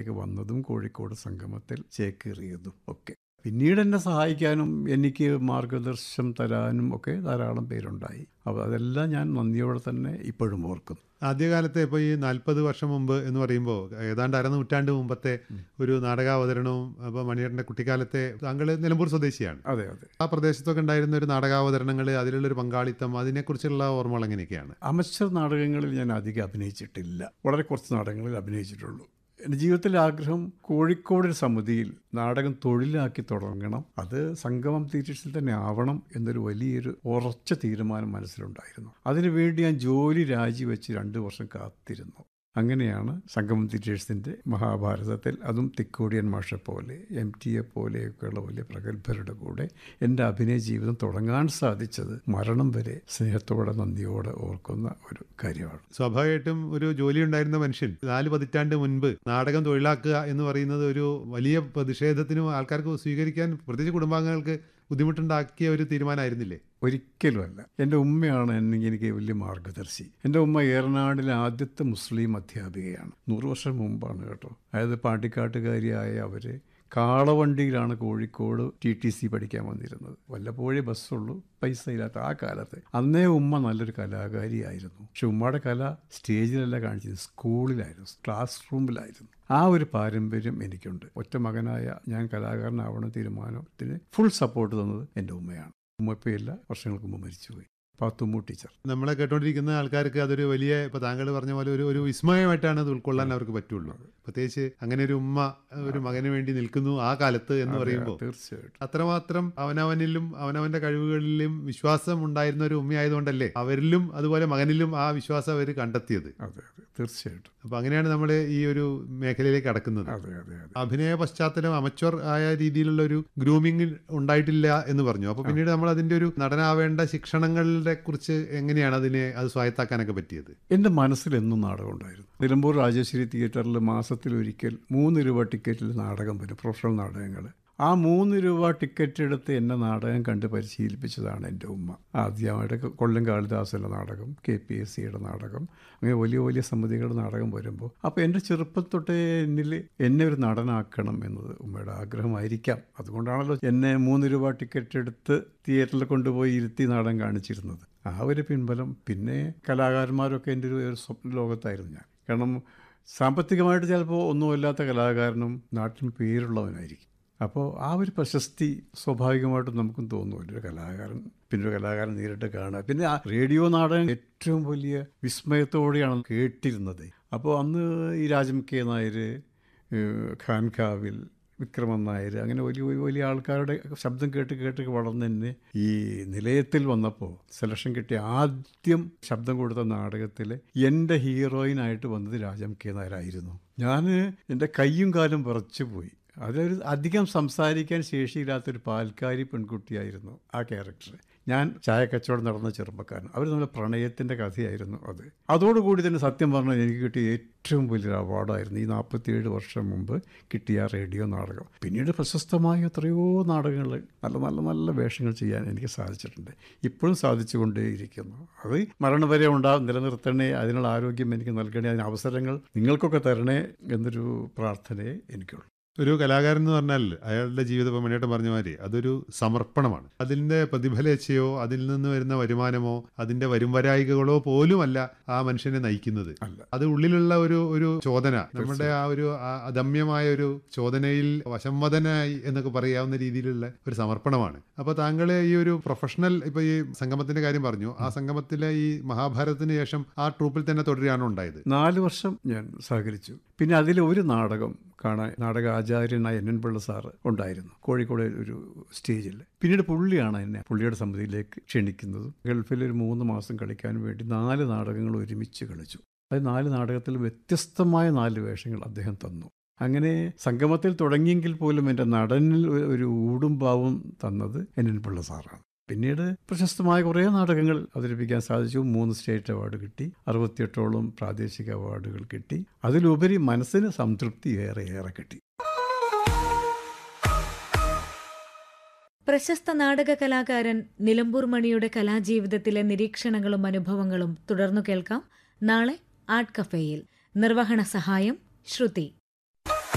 നാടകത്തിലേക്ക് വന്നതും കോഴിക്കോട് സംഗമത്തിൽ ചേക്കേറിയതും ഒക്കെ പിന്നീട് എന്നെ സഹായിക്കാനും എനിക്ക് മാർഗദർശനം തരാനും ഒക്കെ ധാരാളം പേരുണ്ടായി അപ്പോൾ അതെല്ലാം ഞാൻ നന്ദിയോടെ തന്നെ ഇപ്പോഴും ഓർക്കുന്നു ആദ്യകാലത്തെ ഇപ്പോൾ ഈ നാൽപ്പത് വർഷം മുമ്പ് എന്ന് പറയുമ്പോൾ ഏതാണ്ട് അരനൂറ്റാണ്ട് മുമ്പത്തെ ഒരു നാടകാവതരണവും അപ്പോൾ മണിയേട്ടൻ്റെ കുട്ടിക്കാലത്തെ താങ്കൾ നിലമ്പൂർ സ്വദേശിയാണ് അതെ അതെ ആ പ്രദേശത്തൊക്കെ ഉണ്ടായിരുന്ന ഒരു നാടകാവതരണങ്ങൾ അതിലുള്ളൊരു പങ്കാളിത്തം അതിനെക്കുറിച്ചുള്ള ഓർമ്മകൾ എങ്ങനെയൊക്കെയാണ് അമച്ചർ നാടകങ്ങളിൽ ഞാൻ അധികം അഭിനയിച്ചിട്ടില്ല വളരെ കുറച്ച് നാടകങ്ങളിൽ അഭിനയിച്ചിട്ടുള്ളൂ എൻ്റെ ജീവിതത്തിലെ ആഗ്രഹം കോഴിക്കോട് ഒരു സമിതിയിൽ നാടകം തൊഴിലാക്കി തുടങ്ങണം അത് സംഗമം തിയേറ്റേഴ്സിൽ തന്നെ ആവണം എന്നൊരു വലിയൊരു ഉറച്ച തീരുമാനം മനസ്സിലുണ്ടായിരുന്നു അതിനുവേണ്ടി ഞാൻ ജോലി രാജിവെച്ച് രണ്ട് വർഷം കാത്തിരുന്നു അങ്ങനെയാണ് സംഗമം തിയേറ്റേഴ്സിൻ്റെ മഹാഭാരതത്തിൽ അതും തിക്കോടിയൻ മാഷ പോലെ എം ടി എ പോലെയൊക്കെയുള്ള വലിയ പ്രഗത്ഭരുടെ കൂടെ എൻ്റെ അഭിനയ ജീവിതം തുടങ്ങാൻ സാധിച്ചത് മരണം വരെ സ്നേഹത്തോടെ നന്ദിയോടെ ഓർക്കുന്ന ഒരു കാര്യമാണ് സ്വാഭാവികമായിട്ടും ഒരു ജോലി ഉണ്ടായിരുന്ന മനുഷ്യൻ നാല് പതിറ്റാണ്ട് മുൻപ് നാടകം തൊഴിലാക്കുക എന്ന് പറയുന്നത് ഒരു വലിയ പ്രതിഷേധത്തിനും ആൾക്കാർക്ക് സ്വീകരിക്കാൻ പ്രത്യേകിച്ച് കുടുംബാംഗങ്ങൾക്ക് ബുദ്ധിമുട്ടുണ്ടാക്കിയ ഒരു തീരുമാനമായിരുന്നില്ലേ ഒരിക്കലുമല്ല എൻ്റെ ഉമ്മയാണ് എന്നെ എനിക്ക് വലിയ മാർഗദർശി എൻ്റെ ഉമ്മ ഏറനാടിലെ ആദ്യത്തെ മുസ്ലിം അധ്യാപികയാണ് നൂറ് വർഷം മുമ്പാണ് കേട്ടോ അതായത് പാണ്ടിക്കാട്ടുകാരിയായ അവർ കാളവണ്ടിയിലാണ് കോഴിക്കോട് ടി ടി സി പഠിക്കാൻ വന്നിരുന്നത് വല്ലപ്പോഴേ ബസ്സുള്ളൂ പൈസ ഇല്ലാത്ത ആ കാലത്ത് അന്നേ ഉമ്മ നല്ലൊരു കലാകാരിയായിരുന്നു പക്ഷെ ഉമ്മയുടെ കല സ്റ്റേജിലല്ല കാണിച്ചത് സ്കൂളിലായിരുന്നു ക്ലാസ് റൂമിലായിരുന്നു ആ ഒരു പാരമ്പര്യം എനിക്കുണ്ട് ഒറ്റ മകനായ ഞാൻ കലാകാരനാവണ തീരുമാനത്തിന് ഫുൾ സപ്പോർട്ട് തന്നത് എൻ്റെ ഉമ്മയാണ് ഉമ്മ ഇപ്പോൾ ഇല്ല വർഷങ്ങൾക്ക് മുമ്പ് മരിച്ചുപോയി പാത്തുമ്മു ടീച്ചർ നമ്മളെ കേട്ടോണ്ടിരിക്കുന്ന ആൾക്കാർക്ക് അതൊരു വലിയ ഇപ്പൊ താങ്കൾ പറഞ്ഞ പോലെ ഒരു ഒരു വിസ്മയമായിട്ടാണ് അത് ഉൾക്കൊള്ളാൻ അവർക്ക് പറ്റുള്ളൂ പ്രത്യേകിച്ച് അങ്ങനെ ഒരു ഉമ്മ ഒരു മകന് വേണ്ടി നിൽക്കുന്നു ആ കാലത്ത് എന്ന് പറയുമ്പോൾ തീർച്ചയായിട്ടും അത്രമാത്രം അവനവനിലും അവനവന്റെ കഴിവുകളിലും വിശ്വാസം ഉണ്ടായിരുന്ന ഒരു ഉമ്മയായതുകൊണ്ടല്ലേ അവരിലും അതുപോലെ മകനിലും ആ വിശ്വാസം അവർ കണ്ടെത്തിയത് അതെ അതെ തീർച്ചയായിട്ടും അപ്പൊ അങ്ങനെയാണ് നമ്മൾ ഈ ഒരു മേഖലയിലേക്ക് കടക്കുന്നത് അതെ അതെ അതെ അഭിനയ പശ്ചാത്തലം അമച്വർ ആയ രീതിയിലുള്ള ഒരു ഗ്രൂമിംഗ് ഉണ്ടായിട്ടില്ല എന്ന് പറഞ്ഞു അപ്പൊ പിന്നീട് നമ്മൾ അതിന്റെ ഒരു നടനാവേണ്ട ശിക്ഷണങ്ങളുടെ കുറിച്ച് എങ്ങനെയാണ് അതിനെ അത് സ്വായത്താക്കാനൊക്കെ പറ്റിയത് എൻ്റെ മനസ്സിൽ എന്നും നാടകം ഉണ്ടായിരുന്നു നിലമ്പൂർ രാജേശ്വരി തിയേറ്ററിൽ മാസത്തിലൊരിക്കൽ മൂന്ന് രൂപ ടിക്കറ്റിൽ നാടകം വരും പ്രൊഫഷണൽ നാടകങ്ങൾ ആ മൂന്ന് രൂപ ടിക്കറ്റ് എടുത്ത് എന്നെ നാടകം കണ്ട് പരിശീലിപ്പിച്ചതാണ് എൻ്റെ ഉമ്മ ആദ്യമായിട്ട് കൊല്ലം കാളിദാസൻ്റെ നാടകം കെ പി എസ് സിയുടെ നാടകം അങ്ങനെ വലിയ വലിയ സമിതികളുടെ നാടകം വരുമ്പോൾ അപ്പോൾ എൻ്റെ ചെറുപ്പം തൊട്ടേ എന്നിൽ എന്നെ ഒരു നടനാക്കണം എന്നത് ഉമ്മയുടെ ആഗ്രഹമായിരിക്കാം അതുകൊണ്ടാണല്ലോ എന്നെ മൂന്ന് രൂപ ടിക്കറ്റ് എടുത്ത് തിയേറ്ററിൽ കൊണ്ടുപോയി ഇരുത്തി നാടകം കാണിച്ചിരുന്നത് ആ ഒരു പിൻബലം പിന്നെ കലാകാരന്മാരൊക്കെ എൻ്റെ ഒരു സ്വപ്ന ലോകത്തായിരുന്നു ഞാൻ കാരണം സാമ്പത്തികമായിട്ട് ചിലപ്പോൾ ഒന്നുമില്ലാത്ത കലാകാരനും നാട്ടിൽ പേരുള്ളവനായിരിക്കും അപ്പോൾ ആ ഒരു പ്രശസ്തി സ്വാഭാവികമായിട്ടും നമുക്കും തോന്നുമല്ലോ ഒരു കലാകാരൻ പിന്നെ ഒരു കലാകാരൻ നേരിട്ട് കാണുക പിന്നെ ആ റേഡിയോ നാടകം ഏറ്റവും വലിയ വിസ്മയത്തോടെയാണ് കേട്ടിരുന്നത് അപ്പോൾ അന്ന് ഈ രാജം കെ നായർ ഖാൻഖാവിൽ വിക്രമൻ നായർ അങ്ങനെ വലിയ വലിയ വലിയ ആൾക്കാരുടെ ശബ്ദം കേട്ട് കേട്ട് വളർന്ന് തന്നെ ഈ നിലയത്തിൽ വന്നപ്പോൾ സെലക്ഷൻ കിട്ടിയ ആദ്യം ശബ്ദം കൊടുത്ത നാടകത്തിൽ എൻ്റെ ഹീറോയിനായിട്ട് വന്നത് രാജം കെ നായരായിരുന്നു ഞാൻ എൻ്റെ കൈയും കാലും വിറച്ചു പോയി അതൊരു അധികം സംസാരിക്കാൻ ശേഷിയില്ലാത്തൊരു പാൽക്കാരി പെൺകുട്ടിയായിരുന്നു ആ ക്യാരക്ടർ ഞാൻ ചായ കച്ചവടം നടന്ന ചെറുപ്പക്കാരൻ അവർ നമ്മുടെ പ്രണയത്തിൻ്റെ കഥയായിരുന്നു അത് അതോടുകൂടി തന്നെ സത്യം പറഞ്ഞാൽ എനിക്ക് കിട്ടിയ ഏറ്റവും വലിയൊരു അവാർഡായിരുന്നു ഈ നാൽപ്പത്തിയേഴ് വർഷം മുമ്പ് കിട്ടിയ റേഡിയോ നാടകം പിന്നീട് പ്രശസ്തമായ എത്രയോ നാടകങ്ങൾ നല്ല നല്ല നല്ല വേഷങ്ങൾ ചെയ്യാൻ എനിക്ക് സാധിച്ചിട്ടുണ്ട് ഇപ്പോഴും സാധിച്ചുകൊണ്ടേയിരിക്കുന്നു അത് മരണം വരെ ഉണ്ടാവും നിലനിർത്തണേ അതിനുള്ള ആരോഗ്യം എനിക്ക് നൽകണേ അതിന് അവസരങ്ങൾ നിങ്ങൾക്കൊക്കെ തരണേ എന്നൊരു പ്രാർത്ഥനയെ എനിക്കുള്ളൂ ഒരു കലാകാരൻ എന്ന് പറഞ്ഞാൽ അയാളുടെ ജീവിതം ഇപ്പം മണിയേട്ടൻ പറഞ്ഞ മാതിരി അതൊരു സമർപ്പണമാണ് അതിൻ്റെ പ്രതിഫലേച്ഛയോ അതിൽ നിന്ന് വരുന്ന വരുമാനമോ അതിൻ്റെ വരുംവരായികകളോ പോലുമല്ല ആ മനുഷ്യനെ നയിക്കുന്നത് അല്ല. അത് ഉള്ളിലുള്ള ഒരു ഒരു ചോദന നമ്മുടെ ആ ഒരു ആ- അദമ്യമായ ഒരു ചോദനയിൽ വശംവദനായി എന്നൊക്കെ പറയാവുന്ന രീതിയിലുള്ള ഒരു സമർപ്പണമാണ് അപ്പോൾ താങ്കൾ ഈ ഒരു പ്രൊഫഷണൽ ഇപ്പോൾ ഈ സംഗമത്തിന്റെ കാര്യം പറഞ്ഞു ആ സംഗമത്തിലെ ഈ മഹാഭാരതത്തിന് ശേഷം ആ ട്രൂപ്പിൽ തന്നെ തുടരുകയാണോ ഉണ്ടായത് നാല് വർഷം ഞാൻ സഹകരിച്ചു പിന്നെ അതിൽ ഒരു നാടകം കാണാൻ നാടക ആചാര്യനായ എൻ എൻ പിള്ള സാറ് ഉണ്ടായിരുന്നു കോഴിക്കോട് ഒരു സ്റ്റേജിൽ പിന്നീട് പുള്ളിയാണ് എന്നെ പുള്ളിയുടെ സമിതിയിലേക്ക് ക്ഷണിക്കുന്നതും ഗൾഫിൽ ഒരു മൂന്ന് മാസം കളിക്കാൻ വേണ്ടി നാല് നാടകങ്ങൾ ഒരുമിച്ച് കളിച്ചു അത് നാല് നാടകത്തിൽ വ്യത്യസ്തമായ നാല് വേഷങ്ങൾ അദ്ദേഹം തന്നു അങ്ങനെ സംഗമത്തിൽ തുടങ്ങിയെങ്കിൽ പോലും എൻ്റെ നടനിൽ ഒരു- ഒരു ഊടും പാവും തന്നത് എൻ എൻ പിള്ള സാറാണ് പിന്നീട് പ്രശസ്തമായ കുറേ നാടകങ്ങൾ അവതരിപ്പിക്കാൻ സാധിച്ചു മൂന്ന് സ്റ്റേറ്റ് അവാർഡ് കിട്ടി അറുപത്തിയെട്ടോളം പ്രാദേശിക അവാർഡുകൾ കിട്ടി അതിലുപരി മനസ്സിന് സംതൃപ്തി ഏറെ ഏറെ കിട്ടി പ്രശസ്ത നാടക കലാകാരൻ നിലമ്പൂർ മണിയുടെ കലാജീവിതത്തിലെ നിരീക്ഷണങ്ങളും അനുഭവങ്ങളും തുടർന്നു കേൾക്കാം നാളെ ആർട്ട് കഫേയിൽ നിർവഹണ സഹായം ശ്രുതി